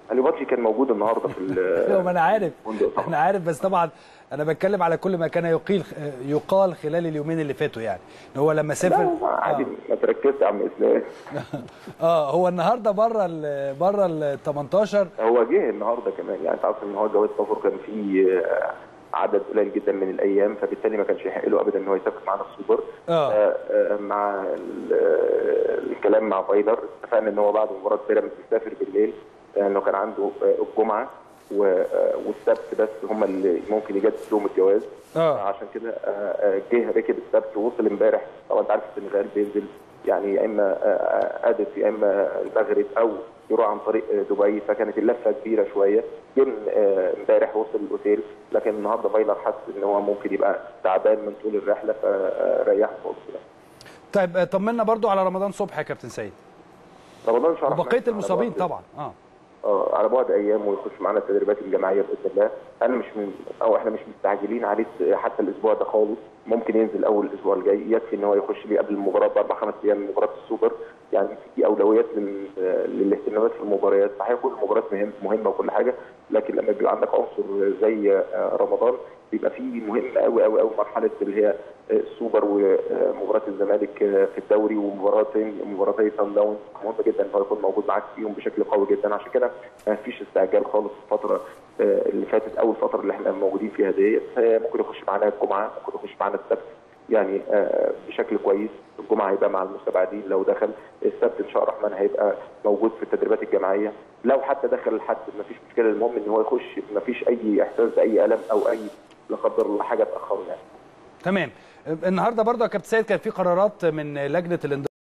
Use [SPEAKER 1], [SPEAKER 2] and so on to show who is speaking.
[SPEAKER 1] اليوباتشي كان موجود النهارده في
[SPEAKER 2] ايوه ما انا عارف
[SPEAKER 1] الفندق طبعا.
[SPEAKER 2] انا عارف بس طبعا انا بتكلم على كل ما كان يقيل يقال خلال اليومين اللي فاتوا يعني ان هو لما سافر
[SPEAKER 1] لا عادي ما تركزش يا عم اسلام
[SPEAKER 2] اه هو النهارده بره ال بره ال 18
[SPEAKER 1] هو جه النهارده كمان يعني انت عارف ان هو جواز سفر كان فيه آه، عدد قليل جدا من الايام فبالتالي ما كانش يحق له ابدا ان هو يسافر معانا السوبر
[SPEAKER 2] آه.
[SPEAKER 1] آه، آه، مع ال- آه، الكلام مع فايلر اتفقنا ان هو بعد مباراه بيراميدز يسافر بالليل لانه كان عنده آه، الجمعه و- آه، والسبت بس هم اللي ممكن يجدد لهم الجواز
[SPEAKER 2] آه.
[SPEAKER 1] عشان كده آه، آه، جه ركب السبت ووصل امبارح طبعا انت عارف السنغال بينزل يعني يا اما آه، آه، ادس يا اما المغرب او يروح عن طريق آه، دبي فكانت اللفه كبيره شويه جه من، آه، امبارح وصل الاوتيل لكن النهارده فايلر حس ان هو ممكن يبقى تعبان من طول الرحله فريحه خالص يعني.
[SPEAKER 2] طيب آه، طمنا برضو على رمضان صبحي يا كابتن سيد
[SPEAKER 1] رمضان شرح
[SPEAKER 2] وبقيه
[SPEAKER 1] معانا
[SPEAKER 2] المصابين
[SPEAKER 1] على بعد-
[SPEAKER 2] طبعا اه
[SPEAKER 1] اه على بعد ايام ويخش معانا التدريبات الجماعيه باذن الله انا مش من او احنا مش مستعجلين عليه حتى الاسبوع ده خالص ممكن ينزل اول الاسبوع الجاي يكفي ان هو يخش لي قبل المباراه باربع خمس ايام من مباراه السوبر يعني في اولويات لل- للاهتمامات في المباريات صحيح كل المباريات مهم مهمه وكل حاجه لكن لما بيبقى عندك عنصر زي آه، رمضان بيبقى فيه مهم قوي قوي قوي مرحله اللي هي آه، السوبر ومباراه الزمالك آه، في الدوري ومباراتين مباراتي سان داونز مهم جدا ان هو يكون موجود معاك فيهم بشكل قوي جدا عشان كده ما فيش استعجال خالص الفتره آه، اللي فاتت او الفتره اللي احنا موجودين فيها ديت آه، ممكن يخش معانا الجمعه ممكن يخش معانا السبت يعني آه، بشكل كويس الجمعه هيبقى مع المستبعدين لو دخل السبت ان شاء الله الرحمن هيبقى موجود في التدريبات الجماعيه لو حتى دخل الحد ما فيش مشكله المهم ان هو يخش ما فيش اي احساس باي الم او اي لا قدر الله حاجه تاخره يعني
[SPEAKER 2] تمام النهارده برضو يا كابتن سيد كان في قرارات من لجنه الانضباط